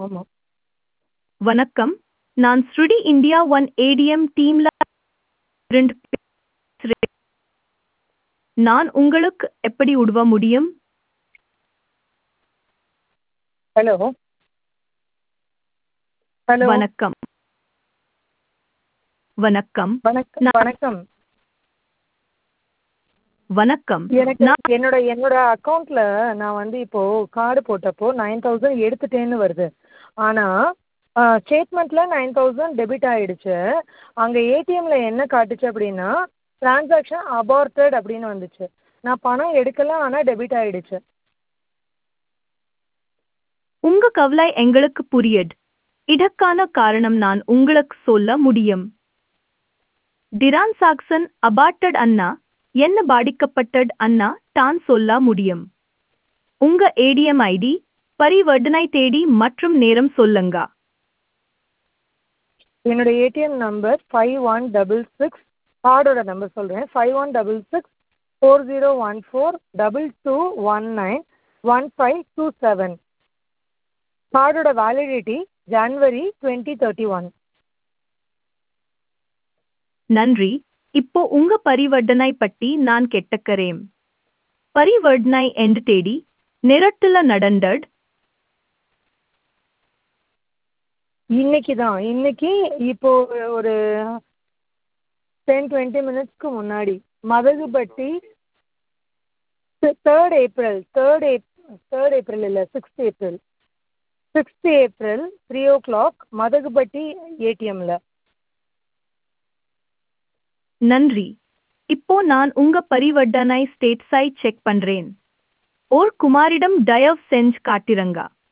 ஆமாம் வணக்கம் நான் ஸ்ருடி இந்தியா ஒன் ஏடிஎம் டீம்ல இருந்து பேசுறேன். நான் உங்களுக்கு எப்படி உதவ முடியும் ஹலோ ஹலோ வணக்கம் வணக்கம் வணக்கம் நான்- வணக்கம் வணக்கம் எனக்கு நான் என்னோட என்னோட அக்கௌண்ட்ல நான் வந்து இப்போ கார்டு போட்டப்போ நைன் தௌசண்ட் எடுத்துட்டேன்னு வருது ஆனா ஸ்டேட்மெண்ட்ல நைன் தௌசண்ட் டெபிட் ஆயிடுச்சு அங்க ஏடிஎம்ல என்ன காட்டுச்சு அப்படின்னா டிரான்சாக்ஷன் அபார்ட்டட் அப்படின்னு வந்துச்சு நான் பணம் எடுக்கல ஆனா டெபிட் ஆயிடுச்சு உங்க கவலை எங்களுக்கு புரியுது இதற்கான காரணம் நான் உங்களுக்கு சொல்ல முடியும் டிரான் சாக்சன் அபார்ட்டட் அண்ணா என்ன பாதிக்கப்பட்டது அண்ணா தான் சொல்ல முடியும் உங்க ஏடிஎம் ஐடி பரிவர்த்தனை தேதி மற்றும் நேரம் சொல்லுங்க என்னோட ATM number five one double six கார்டோட நம்பர் சொல்கிறேன் five one double six four zero one four double two one nine one five two seven கார்டோட வேலிடிட்டி ஜனவரி டுவெண்ட்டி தேர்ட்டி ஒன் நன்றி இப்போ உங்க பரிவர்த்தனை பற்றி நான் கேட்டுக்கிறேன் பரிவர்த்தனை எந்த தேதி நேரத்துல நடந்தது இன்னைக்கு தான் இன்னைக்கு இப்போ ஒரு டென் டுவெண்ட்டி மினிட்ஸ்க்கு முன்னாடி மதகுபட்டி தேர்ட் ஏப்ரல் தேர்ட் ஏப் தேர்ட் ஏப்ரல் இல்லை sixth April sixth April three o'clock Madhagupatti ஏடிஎம்மில் நன்றி இப்போ நான் உங்க பரிவர்த்தனை ஸ்டேட்ஸை செக் பண்றேன் ஓர் குமாரிடம் தயவு செஞ்சு காட்டிருங்க